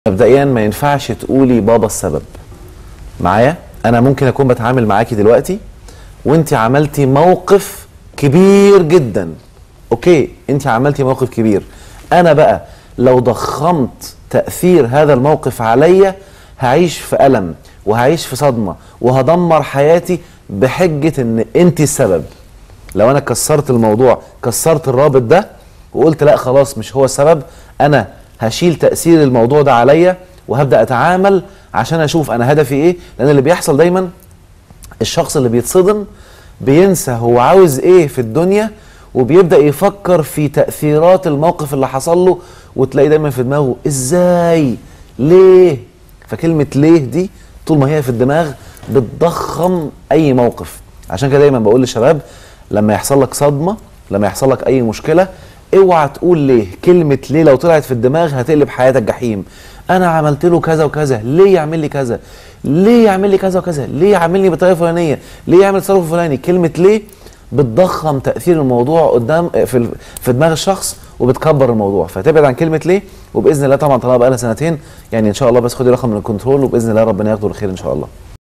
مبدئيا ما ينفعش تقولي بابا السبب معايا انا ممكن اكون بتعامل معاكي دلوقتي وانت عملتي موقف كبير جدا اوكي انت عملتي موقف كبير انا بقى لو ضخمت تاثير هذا الموقف عليا هعيش في الم وهعيش في صدمه وهدمر حياتي بحجه ان انت السبب لو انا كسرت الموضوع كسرت الرابط ده وقلت لا خلاص مش هو السبب انا هشيل تاثير الموضوع ده عليا وهبدا اتعامل عشان اشوف انا هدفي ايه لان اللي بيحصل دايما الشخص اللي بيتصدم بينسى هو عاوز ايه في الدنيا وبيبدا يفكر في تاثيرات الموقف اللي حصل له وتلاقي دايما في دماغه ازاي ليه فكلمه ليه دي طول ما هي في الدماغ بتضخم اي موقف عشان كده دايما بقول للشباب لما يحصل لك صدمه لما يحصل لك اي مشكله اوعى تقول ليه كلمه ليه لو طلعت في الدماغ هتقلب حياتك جحيم انا عملت له كذا وكذا ليه يعمل لي كذا ليه يعمل لي كذا وكذا ليه يعملني بطريقه فلانيه ليه يعمل تصرف فلاني كلمه ليه بتضخم تاثير الموضوع قدام في ال- في دماغ الشخص وبتكبر الموضوع فتبعد عن كلمه ليه وباذن الله طبعا طالما بقى لها سنتين يعني ان شاء الله بس خدي رقم من الكنترول وباذن الله ربنا ياخده الخير ان شاء الله